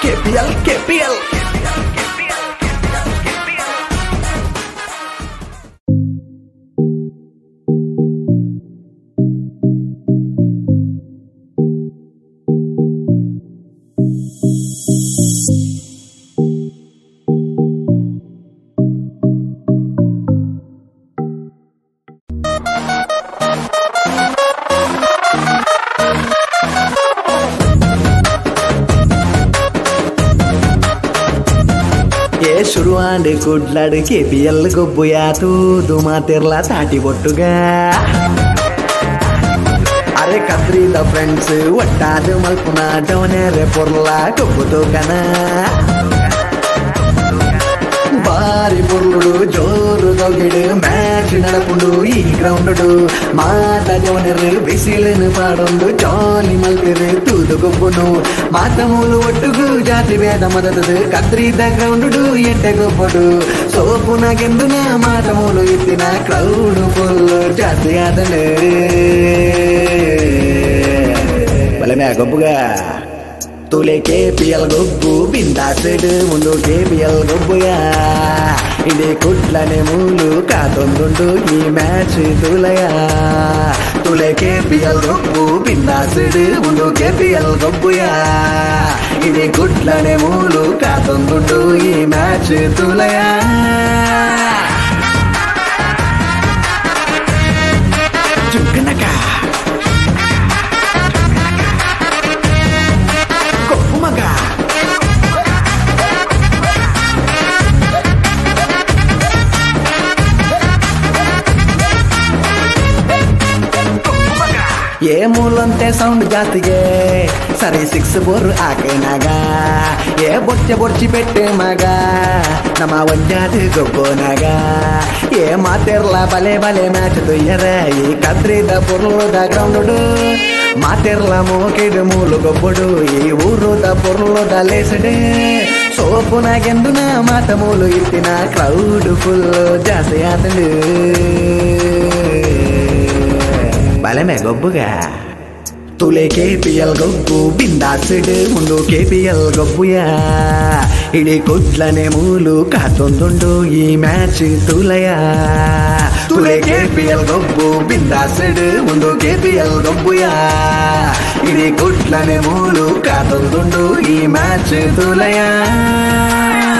KPL KPL ఏ ಶುರುವಾಂಡೆ ಕುಡ್ಲಾಡು ಕೆಪಿಎಲ್ ಗೊಬ್ಬುಯಾತು ದುಮಾ ತೆರ್ಲ ತಾಟಿ ಒಟ್ಟುಗ ಅರೆ ಕದ್ರಿದ ಫ್ರೆಂಡ್ಸ್ ಒಟ್ಟಾದು ಮಲ್ಪುನ ಡವನೆರೆ ಪೊರ್ಲ ಕೊಬ್ಬುತು ಕನ ಬಾರಿ పొర్లుడు జోరు గౌగిడు మ్యాచ్ నడపుడు ఈ గ్రౌండ్ మాట జోనరు విసిలను పాడుండు జాలి మల్పిరు తూదు గొప్పును మాతములు ఒట్టుగు జాతి వేద మొదలదు కద్రీద గ్రౌండ్ ఎంట గొప్పడు సోపున కెందున మాటములు ఎత్తిన క్రౌడ్ ఫుల్ జాతి ఆటలు బలమే గొప్పగా తులే కేపిఎల్ గొబ్బు బిందాసుడు ముందు కేపిఎల్ గొబ్బుయా ఇది కుట్లనే మూలు కాతొందుండు ఈ మ్యాచ్ తులయా తులే కేపిఎల్ గొబ్బు బిందాసుడు ముందు కేపిఎల్ గొబ్బుయా ఇది కుట్లనే మూలు కాతొందుండు ఈ మ్యాచ్ తులయా చుక్కనకా కొప్పుమగా ఏ ಮೂಲಂತೆ ಸೌಂಡ್ ಜಾತಿಗೆ ಸರಿ ಸಿಕ್ಸ್ ಬೋರ್ ಆಕೇನಾಗ ఏ బొచ్చ బొచ్చి పెట్టే మగ నమ వంజాది గొప్పనాಗ ఏ మాತೆರ್ಲ ಬಲೆ ಬಲೆ ಮ್ಯಾಚ್ ದುಯ್ಯರೆ ಈ ಕದ್ರಿದ ಪೊರ್ಲುದ ಗ್ರೌಂಡ್ ಮಾತೆರ್ಲ ಮೋಕಿಡು ಮೂಲು ಗೊಬ್ಬಡು ಈ ಊರುದ ಪೊರ್ಲುದ ಲೇಸಡೆ ಸೋಪುನಾಗೆಂದುನ ಮಾತ ಮೂಲು ಇತ್ತಿನ ಕ್ರೌಡ್ ಫುಲ್ ಜಾಸ್ತಿ ಆತಂಡು బలమే గొబ్బుగా తులే కేపిఎల్ గొబ్బు బిందాసుడు ముందు కేపిఎల్ గొబ్బుయా ఇడి కొట్లనే మూలు కాతొందుండు ఈ మ్యాచ్ తులయా తులే కేపిఎల్ గొబ్బు బిందాసుడు ముందు కేపిఎల్ గొబ్బుయా ఇడి కొట్లనే మూలు కాతొందుండు ఈ మ్యాచ్ తులయా